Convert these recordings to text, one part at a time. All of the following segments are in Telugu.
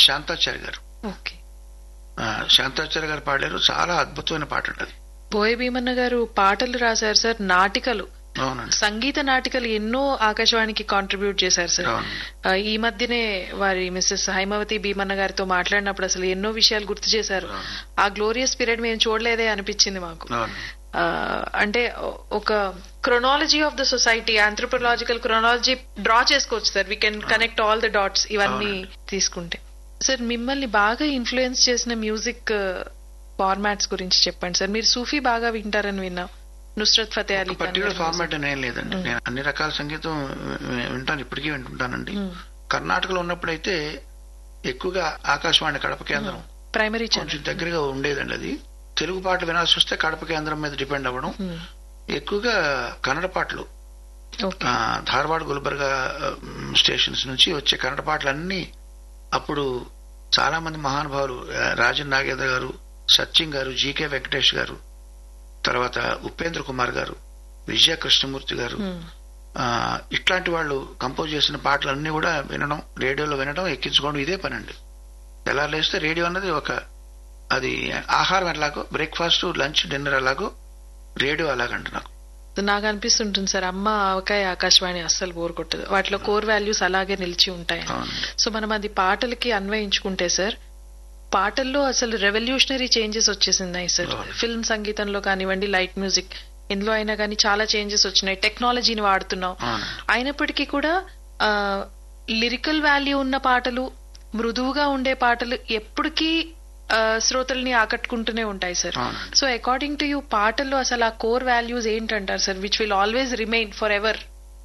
శాంతాచార్య గారు ఓకే ఆ, శాంతాచార్య గారు పాడారు చాలా అద్భుతమైన పాట అండి అది బోయ భీమన్న గారు పాటలు రాశారు సార్ నాటికలు అవునండి సంగీత నాటికలు ఎన్నో ఆకాశవాణికి కాంట్రిబ్యూట్ చేశారు సార్ అవునండి ఆ, ఈ మధ్యనే వారి మిస్సెస్ హైమవతి భీమన్న గారితో మాట్లాడినప్పుడు అసలు ఎన్నో విషయాలు గుర్తు చేశారు ఆ గ్లోరియస్ పీరియడ్ మేము చూడలేదే అనిపించింది మాకు అవును ఆ, అంటే ఒ- ఒక chronology of the society anthropological chronology draw చేసుకోవచ్చు sir we can connect all the dots ఇవన్నీ తీసుకుంటే సార్ మిమ్మల్ని బాగా ఇన్ఫ్లుయెన్స్ చేసిన మ్యూజిక్ ఫార్మాట్స్ గురించి చెప్పండి సార్ మీరు సూఫీ బాగా వింటారని విన్నాం నుస్రత్ ఫతే అలీ ఖాన్ పర్టికులర్ గారి ఫార్మాట్ అని ఏం లేదండి నేను అన్ని రకాల సంగీతం వి- వింటాను ఇప్పటికీ వింటుంటానండి కర్ణాటకలో ఉన్నప్పుడైతే ఎక్కువగా ఆకాశవాణి కడప కేంద్రం ప్రైమరీ ఛానల్ కొంచెం దగ్గరగా ఉండేదండి అది తెలుగు పాటలు వినాల్సి వస్తే కడప కేంద్రం మీద డిపెండ్ అవ్వడం ఎక్కువగా కన్నడ పాటలు ఓకే ఆ, ధార్వాడ్ గుల్బర్గా మ్, స్టేషన్స్ నుంచి వచ్చే కన్నడ పాటలన్నీ అప్పుడు చాలా మంది మహానుభావులు ఆ, రాజన్ నాగేంద్ర గారు సత్యం గారు జీకే వెంకటేష్ గారు తర్వాత ఉపేంద్ర కుమార్ గారు విజయ కృష్ణమూర్తి గారు ఆ, ఇట్లాంటి వాళ్ళు కంపోజ్ చేసిన పాటలన్నీ కూడా వినడం రేడియోలో వినడం ఎక్కించుకోవడం ఇదే పని అండి తెల్లారులేస్తే రేడియో అన్నది ఒక అది ఆహారం ఎలాగో బ్రేక్ఫాస్ట్ లంచ్ డిన్నర్ ఎలాగో రేడియో అలాగండి నాకు నాకు అనిపిస్తుంటుంది సార్ అమ్మ ఆవకాయ ఆకాశవాణి అస్సలు బోర్ కొట్టదు వాటిలో కోర్ వాల్యూస్ అలాగే నిలిచి ఉంటాయి అవునండి సో మనం అది పాటలకి అన్వయించుకుంటే సార్ పాటల్లో అసలు రెవల్యూషనరీ చేంజెస్ వచ్చేసింది సార్ అవును. ఫిల్మ్ సంగీతంలో కానివ్వండి లైట్ మ్యూజిక్ ఇందులో అయినా కానీ చాలా చేంజెస్ వచ్చినాయి టెక్నాలజీని వాడుతున్నాం అవునండి అయినప్పటికీ కూడా లిరికల్ వాల్యూ ఉన్న పాటలు మృదువుగా ఉండే పాటలు ఎప్పటికీ ఆ, శ్రోతల్ని ఆకట్టుకుంటూనే ఉంటాయి సార్ అవునండి సో అకార్డింగ్ టు యూ పాటల్లో అసలు ఆ కోర్ వాల్యూస్ ఏంటంటారు sir which will always remain for ever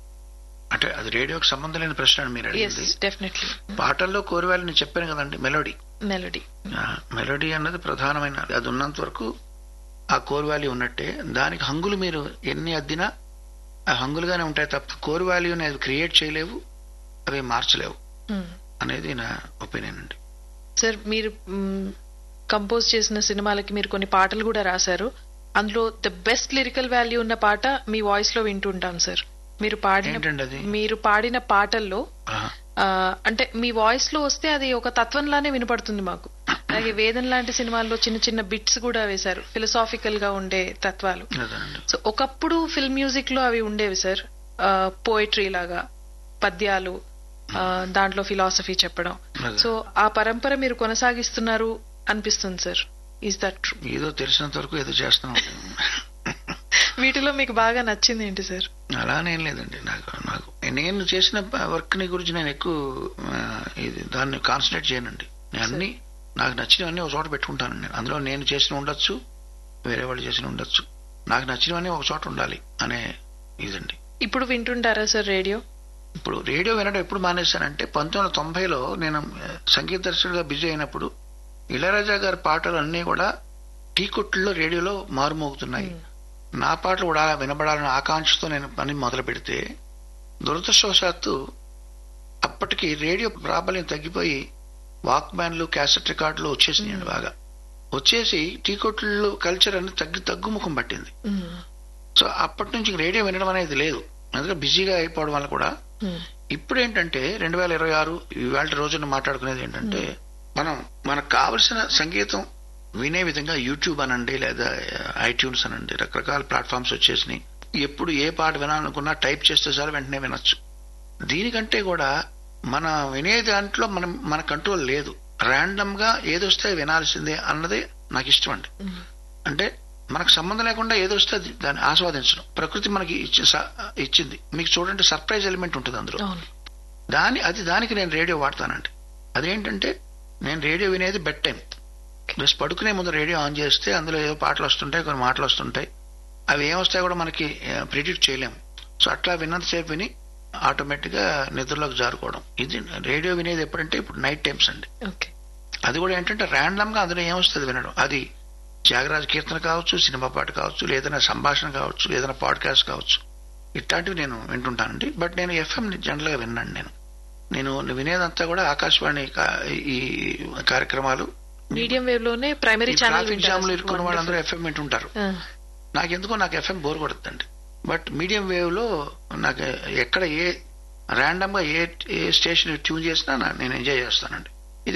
అంటే అది రేడియోకి సంబంధం లేని ప్రశ్న అని మీరు ఎస్ అడిగింది డెఫినెట్లీ పాటల్లో కోరివాళ్ళు నేను చెప్పాను కదండి మెలోడీ మెలడీ ఆ, మెలోడీ అన్నది ప్రధానమైన అది ఉన్నంత వరకు ఆ కోర్ వాల్యూ ఉన్నట్టే దానికి హంగులు మీరు ఎన్ని అద్దినా ఆ హంగులుగానే ఉంటాయి తప్ప కోర్ వాల్యూని అది క్రియేట్ చేయలేవు అవి మార్చలేవు అనేది నా ఒపీనియన్ అండి సార్ మీరు కంపోజ్ చేసిన సినిమాలకి మీరు కొన్ని పాటలు కూడా రాశారు అందులో ద బెస్ట్ లిరికల్ వాల్యూ ఉన్న పాట మీ వాయిస్ లో వింటుంటాం సార్ మీరు పాడిన ఏంటండి అది మీరు పాడిన పాటల్లో ఆహా. ఆ, అంటే మీ వాయిస్ లో వస్తే అది ఒక తత్వంలానే వినపడుతుంది మాకు అలాగే వేదం లాంటి సినిమాల్లో చిన్న చిన్న బిట్స్ కూడా వేశారు ఫిలసాఫికల్ గా ఉండే తత్వాలు అదేనండి సో ఒకప్పుడు ఫిల్మ్ మ్యూజిక్ లో అవి ఉండేవి సార్ పోయిటరీ లాగా పద్యాలు ఆ, దాంట్లో ఫిలాసఫీ చెప్పడం అదే. సో ఆ పరంపర మీరు కొనసాగిస్తున్నారు అనిపిస్తుంది సార్ ఈజ్ దట్ ట్రూ ఏదో తెలిసినంత వరకు ఏదో చేస్తున్నాం వీటిలో మీకు బాగా నచ్చింది ఏంటి సార్ అలానేం లేదండి నాకు నాకు నేను చేసిన వర్క్ ని గురించి నేను ఎక్కువ ఆ, ఇది దాన్ని కాన్సన్ట్రేట్ చేయనండి నేను అన్ని నాకు నచ్చినవన్నీ ఒక చోట పెట్టుకుంటాను నేను అందులో నేను చేసిన ఉండొచ్చు వేరే వాళ్ళు చేసిన ఉండొచ్చు నాకు నచ్చినవన్నీ ఒక చోట ఉండాలి అనే ఇదండి ఇప్పుడు వింటుంటారా సార్ రేడియో ఇప్పుడు రేడియో వినడం ఎప్పుడు మానేశానంటే పంతొమ్మిది వందల తొంభైలో నేను ఆ, సంగీత దర్శకుడిగా బిజీ అయినప్పుడు ఇళయరాజా గారి పాటలు అన్నీ కూడా టీ కొట్టుల్లో రేడియోలో మారుమోగుతున్నాయి నా పాటలు కూడా వినబడాలనే ఆకాంక్షతో నేను పని మొదలు పెడితే దురదృష్టవశాత్తు అప్పటికి రేడియో ప్రాబల్యం తగ్గిపోయి వాక్మ్యాన్లు క్యాసెట్ రికార్డులు వచ్చేసినాయండి బాగా వచ్చేసి టీ కొట్లు కల్చర్ అనేది తగ్గి తగ్గుముఖం పట్టింది సో అప్పటి నుంచి రేడియో వినడం అనేది లేదు అందులో బిజీగా అయిపోవడం వల్ల కూడా ఇప్పుడు ఏంటంటే రెండు వేల ఇరవై ఆరు ఇవాళ రోజున మాట్లాడుకునేది ఏంటంటే మనం మనకు కావలసిన సంగీతం వినే విధంగా యూట్యూబ్ అనండి లేదా ఐట్యూన్స్ అనండి రకరకాల ప్లాట్ఫామ్స్ వచ్చేసినాయి ఎప్పుడు ఏ పాట వినాలనుకున్నా టైప్ చేస్తే చాలు వెంటనే వినొచ్చు దీనికంటే కూడా మన వినే దాంట్లో మనం మన కంట్రోల్ లేదు ర్యాండమ్ గా ఏదొస్తే వినాల్సిందే అన్నదే నాకు ఇష్టం అండి అంటే మనకు సంబంధం లేకుండా ఏదొస్తే అది దాన్ని ఆస్వాదించడం ప్రకృతి మనకి ఇచ్చి స- ఇచ్చింది మీకు చూడండి సర్ప్రైజ్ ఎలిమెంట్ ఉంటుంది అందులో అవును దాని అది దానికి నేను రేడియో వాడతానండి అదేంటంటే నేను రేడియో వినేది బెడ్ టైం ప్లస్ పడుకునే ముందు రేడియో ఆన్ చేస్తే అందులో ఏదో పాటలు వస్తుంటాయి కొన్ని మాటలు వస్తుంటాయి అవి ఏమొస్తాయో కూడా మనకి ప్రిడిక్ట్ చేయలేం సో అట్లా విన్నంతసేపు విని ఆటోమేటిక్ గా నిద్రలోకి జారుకోవడం ఇది రేడియో వినేది ఎప్పుడంటే ఇప్పుడు నైట్ టైమ్స్ అండి ఓకే అది కూడా ఏంటంటే ర్యాండమ్ గా అందులో ఏమొస్తుంది వినడం అది త్యాగరాజ కీర్తన కావచ్చు సినిమా పాట కావచ్చు ఏదైనా సంభాషణ కావచ్చు ఏదైనా పాడ్కాస్ట్ కావచ్చు ఇట్లాంటివి నేను వింటుంటానండి బట్ నేను ఎఫ్ఎం జనరల్ గా విన్నాను నేను నేను వినేదంతా కూడా ఆకాశవాణి కా- ఈ కార్యక్రమాలు మీడియం వేవ్ లోనే ప్రైమరీ ఈ ఛానల్ ట్రాఫిక్ జామ్ లో ఇరుక్కున్న వాళ్ళందరూ ఎఫ్ఎం వింటుంటారు ఆ, నాకెందుకో నాకు ఎఫ్ఎం బోర్ కొడుతుందండి బట్ మీడియం వేవ్ లో నాకు ఎక్కడ ఏ ర్యాండమ్ గా ఏ ఏ స్టేషన్ ట్యూన్ చేసినా నా- నేను ఎంజాయ్ చేస్తానండి